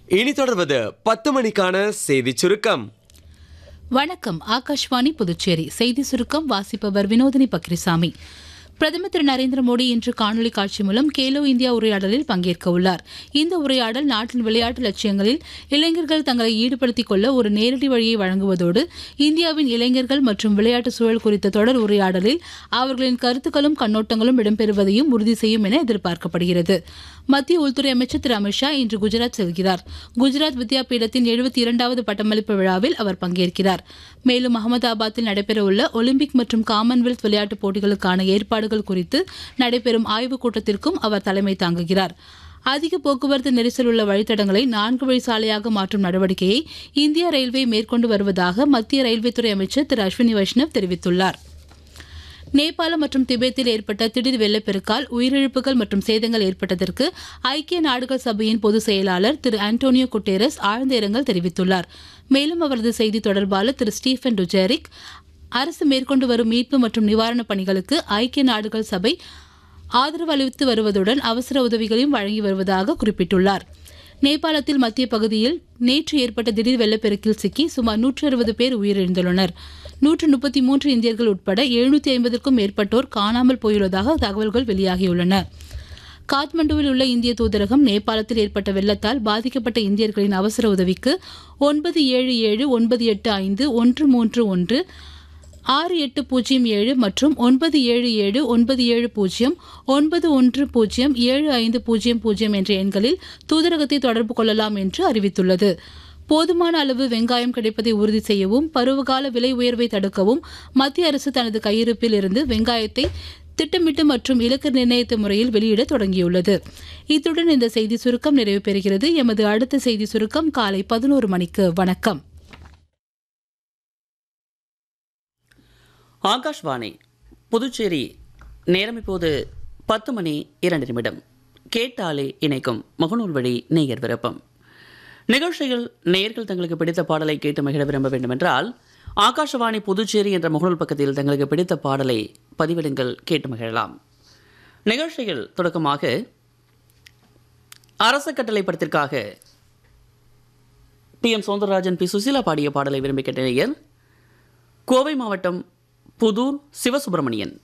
இனி தொடர்வது பத்து மணிக்கான செய்திச் சுருக்கம் வணக்கம் ஆகாஷ்வாணி புதுச்சேரி செய்தி சுருக்கம் வாசிப்பவர் வினோதினி பக்ரிசாமி பிரதமர் திரு நரேந்திர மோடி இன்று காணொலி காட்சி மூலம் கேலோ இந்தியா உரையாடலில் பங்கேற்க உள்ளார் இந்த உரையாடல் நாட்டின் விளையாட்டு லட்சியங்களில் இளைஞர்கள் தங்களை ஈடுபடுத்திக் கொள்ள ஒரு நேரடி வழியை வழங்குவதோடு இந்தியாவின் இளைஞர்கள் மற்றும் விளையாட்டு சூழல் குறித்த தொடர் உரையாடலில் அவர்களின் கருத்துக்களும் கண்ணோட்டங்களும் இடம்பெறுவதையும் உறுதி செய்யும் என எதிர்பார்க்கப்படுகிறது மத்திய உள்துறை அமைச்சர் திரு அமித்ஷா இன்று குஜராத் செல்கிறார் குஜராத் வித்யாபீடத்தின் எழுபத்தி இரண்டாவது பட்டமளிப்பு விழாவில் அவர் பங்கேற்கிறார் மேலும் அகமதாபாத்தில் நடைபெறவுள்ள ஒலிம்பிக் மற்றும் காமன்வெல்த் விளையாட்டுப் போட்டிகளுக்கான ஏற்பாடுகள் குறித்து நடைபெறும் ஆய்வுக் கூட்டத்திற்கும் அவர் தலைமை தாங்குகிறார் அதிக போக்குவரத்து நெரிசல் உள்ள வழித்தடங்களை நான்கு வழி சாலையாக மாற்றும் நடவடிக்கையை இந்திய ரயில்வே மேற்கொண்டு வருவதாக மத்திய ரயில்வே துறை அமைச்சர் திரு அஸ்வினி வைஷ்ணவ் தெரிவித்துள்ளார் நேபாளம் மற்றும் திபெத்தில் ஏற்பட்ட திடீர் வெள்ளப்பெருக்கால் உயிரிழப்புகள் மற்றும் சேதங்கள் ஏற்பட்டதற்கு ஐக்கிய நாடுகள் சபையின் பொதுச் செயலாளர் திரு ஆண்டோனியோ குட்டேரஸ் ஆழ்ந்த இரங்கல் தெரிவித்துள்ளார் மேலும் அவரது செய்தி தொடர்பாளர் திரு ஸ்டீஃபன் டுஜேரிக் அரசு மேற்கொண்டு வரும் மீட்பு மற்றும் நிவாரணப் பணிகளுக்கு ஐக்கிய நாடுகள் சபை ஆதரவு அளித்து வருவதுடன் அவசர உதவிகளையும் வழங்கி வருவதாக குறிப்பிட்டுள்ளார் நேபாளத்தில் மத்திய பகுதியில் நேற்று ஏற்பட்ட திடீர் வெள்ளப்பெருக்கில் சிக்கி சுமார் நூற்று அறுபது பேர் உயிரிழந்துள்ளனர் நூற்று முப்பத்தி மூன்று இந்தியர்கள் உட்பட எழுநூத்தி ஐம்பதுக்கும் மேற்பட்டோர் காணாமல் போயுள்ளதாக தகவல்கள் வெளியாகியுள்ளன காத்மண்டுவில் உள்ள இந்திய தூதரகம் நேபாளத்தில் ஏற்பட்ட வெள்ளத்தால் பாதிக்கப்பட்ட இந்தியர்களின் அவசர உதவிக்கு ஒன்பது ஏழு ஏழு ஒன்பது எட்டு ஐந்து ஒன்று மூன்று ஒன்று ஆறு எட்டு பூஜ்ஜியம் ஏழு மற்றும் ஒன்பது ஏழு ஏழு ஒன்பது ஏழு பூஜ்ஜியம் ஒன்பது ஒன்று பூஜ்ஜியம் ஏழு ஐந்து பூஜ்ஜியம் பூஜ்ஜியம் என்ற எண்களில் தூதரகத்தை தொடர்பு கொள்ளலாம் என்று அறிவித்துள்ளது போதுமான அளவு வெங்காயம் கிடைப்பதை உறுதி செய்யவும் பருவகால விலை உயர்வை தடுக்கவும் மத்திய அரசு தனது கையிருப்பில் இருந்து வெங்காயத்தை திட்டமிட்டு மற்றும் இலக்கு நிர்ணயித்த முறையில் வெளியிட தொடங்கியுள்ளது இத்துடன் இந்த செய்தி சுருக்கம் நிறைவு பெறுகிறது எமது அடுத்த செய்தி சுருக்கம் காலை பதினோரு மணிக்கு வணக்கம் ஆகாஷ்வாணி புதுச்சேரி நேரம் இப்போது பத்து மணி இரண்டு நிமிடம் கேட்டாலே இணைக்கும் முகநூல் வழி நேயர் விருப்பம் நிகழ்ச்சியில் நேயர்கள் தங்களுக்கு பிடித்த பாடலை கேட்டு மகிழ விரும்ப வேண்டுமென்றால் ஆகாஷவாணி புதுச்சேரி என்ற முகநூல் பக்கத்தில் தங்களுக்கு பிடித்த பாடலை பதிவிடுங்கள் கேட்டு மகிழலாம் நிகழ்ச்சியில் தொடக்கமாக அரச கட்டளை படத்திற்காக T M Soundararajan P Susheela பாடிய பாடலை விரும்பி கேட்ட நேயர் கோவை மாவட்டம் புதூர் சிவசுப்பிரமணியன்